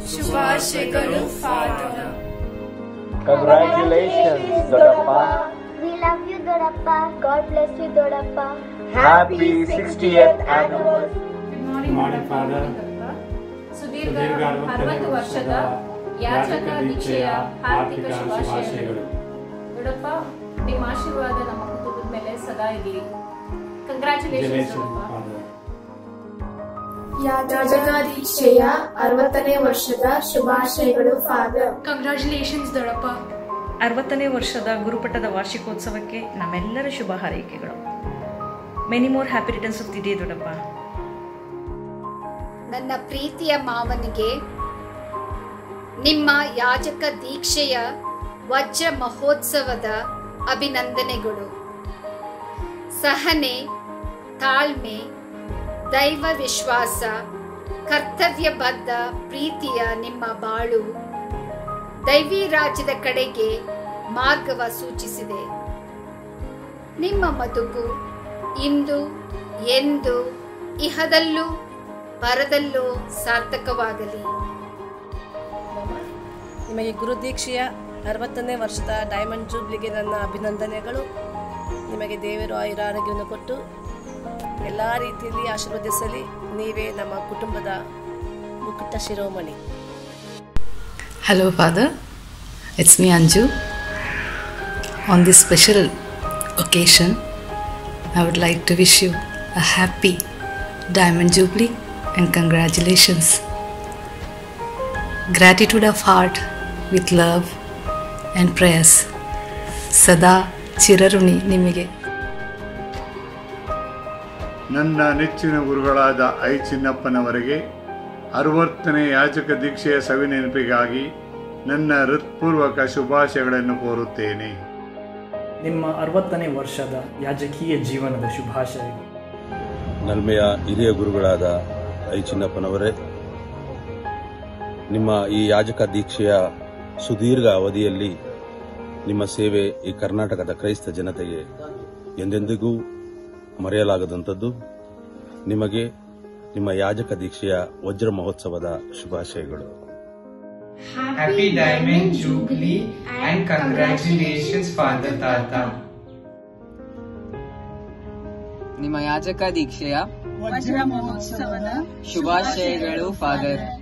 ಶುಭಾಶಯಗಳು father Congratulations, Dodappa. We love you, Dodappa. God bless you, Dodappa. Happy 60th anniversary. Morning father ಸುದೀರ್ಘ ಸುದೀರ್ಘ ಅರವತ್ತು ವರ್ಷದ ಯಾಚಕ ದೀಕ್ಷೆಯ ಹಾರ್ದಿಕ ಶುಭಾಶಯಗಳು ದೊಡ್ಡಪ್ಪ ನಿಮ್ಮ ಆಶೀರ್ವಾದ ನಮ್ಮ ಕುಟುಂಬದ ಮೇಲೆ ಸದಾ ಇರಲಿ ಕಂಗ್ರ್ಯಾಚುಲೇಷನ್ಸ್ ಫಾದರ್ ಯಾಜಕಾದೀಕ್ಷೆಯ ಅರವತ್ತನೇ ವರ್ಷದ ಶುಭಾಶಯಗಳು ಫಾದರ್ ಕಂಗ್ರ್ಯಾಚುಲೇಷನ್ಸ್ ದೊಡ್ಡಪ್ಪ ಅರವತ್ತನೇ ವರ್ಷದ ಗುರುಪಟ್ಟದ ವಾರ್ಷಿಕೋತ್ಸವಕ್ಕೆ ನಮ್ಮೆಲ್ಲರ ಶುಭ ಹಾರೈಕೆಗಳು many more happy returns of the day ದೊಡ್ಡಪ್ಪ ನನ್ನ ಪ್ರೀತಿಯ ಮಾವನಿಗೆ ನಿಮ್ಮ ಯಾಜಕ ದೀಕ್ಷೆಯ ವಜ್ರ ಮಹೋತ್ಸವದ ಅಭಿನಂದನೆಗಳು ಸಹನೆ ತಾಳ್ಮೆ ದೈವ ವಿಶ್ವಾಸ ಕರ್ತವ್ಯಬದ್ಧ ಪ್ರೀತಿಯ ನಿಮ್ಮ ಬಾಳು ದೈವಿ ರಾಜ್ಯದ ಕಡೆಗೆ ಮಾರ್ಗವ ಸೂಚಿಸಿದೆ ನಿಮ್ಮ ಬದುಕು ಇಂದು ಎಂದು ಇಹದಲ್ಲೂ ಪರದಲ್ಲೂ ಸಾರ್ಥಕವಾಗಲಿ ನಿಮಗೆ ಗುರುದೀಕ್ಷೆಯ ಅರವತ್ತನೇ ವರ್ಷದ ಡೈಮಂಡ್ ಜೂಬ್ಲಿಗೆ ನನ್ನ ಅಭಿನಂದನೆಗಳು ನಿಮಗೆ ದೇವರು ಆಯುರಾರೋಗ್ಯವನ್ನು ಕೊಟ್ಟು ಎಲ್ಲ ರೀತಿಯಲ್ಲಿ ಆಶೀರ್ವದಿಸಲಿ ನೀವೇ ನಮ್ಮ ಕುಟುಂಬದ ಮುಕುಟ Shiromani Hello, Father. It's me, Anju. On this special occasion, I would like to wish you a happy Diamond Jubilee and congratulations. Gratitude of heart with love and prayers. Sada ಚಿರಋಣಿ ನಿಮಗೆ ನನ್ನ ನೆಚ್ಚಿನ ಗುರುಗಳಾದ ಐ ಚಿನ್ನಪ್ಪನವರಿಗೆ ಅರವತ್ತನೇ ಯಾಚಕ ದೀಕ್ಷೆಯ ಸವಿನೆನಪಿಗಾಗಿ ನನ್ನ ಹೃತ್ಪೂರ್ವಕ ಶುಭಾಶಯಗಳನ್ನು ಕೋರುತ್ತೇನೆ ನಿಮ್ಮ ಅರವತ್ತನೇ ವರ್ಷದ ಯಾಜಕೀಯ ಜೀವನದ ಶುಭಾಶಯಗಳು ನಲ್ಮೆಯ ಹಿರಿಯ ಗುರುಗಳಾದ ಐ ಚಿನ್ನಪ್ಪನವರೇ ನಿಮ್ಮ ಈ ಯಾಜಕ ದೀಕ್ಷೆಯ ಸುದೀರ್ಘ ಅವಧಿಯಲ್ಲಿ ನಿಮ್ಮ ಸೇವೆ ಈ ಕರ್ನಾಟಕದ ಕ್ರೈಸ್ತ ಜನತೆಗೆ ಎಂದೆಂದಿಗೂ ಮರೆಯಲಾಗದಂಥದ್ದು ನಿಮಗೆ ನಿಮ್ಮ ಯಾಜಕ ದೀಕ್ಷೆಯ ವಜ್ರ ಮಹೋತ್ಸವದ ಶುಭಾಶಯಗಳು Happy Diamond Jubilee and congratulations, Father Tata. ನಿಮ್ಮ ಯಾಜಕ ದೀಕ್ಷೆಯ ವಜ್ರ ಮಹೋತ್ಸವದ ಶುಭಾಶಯಗಳು ಫಾದರ್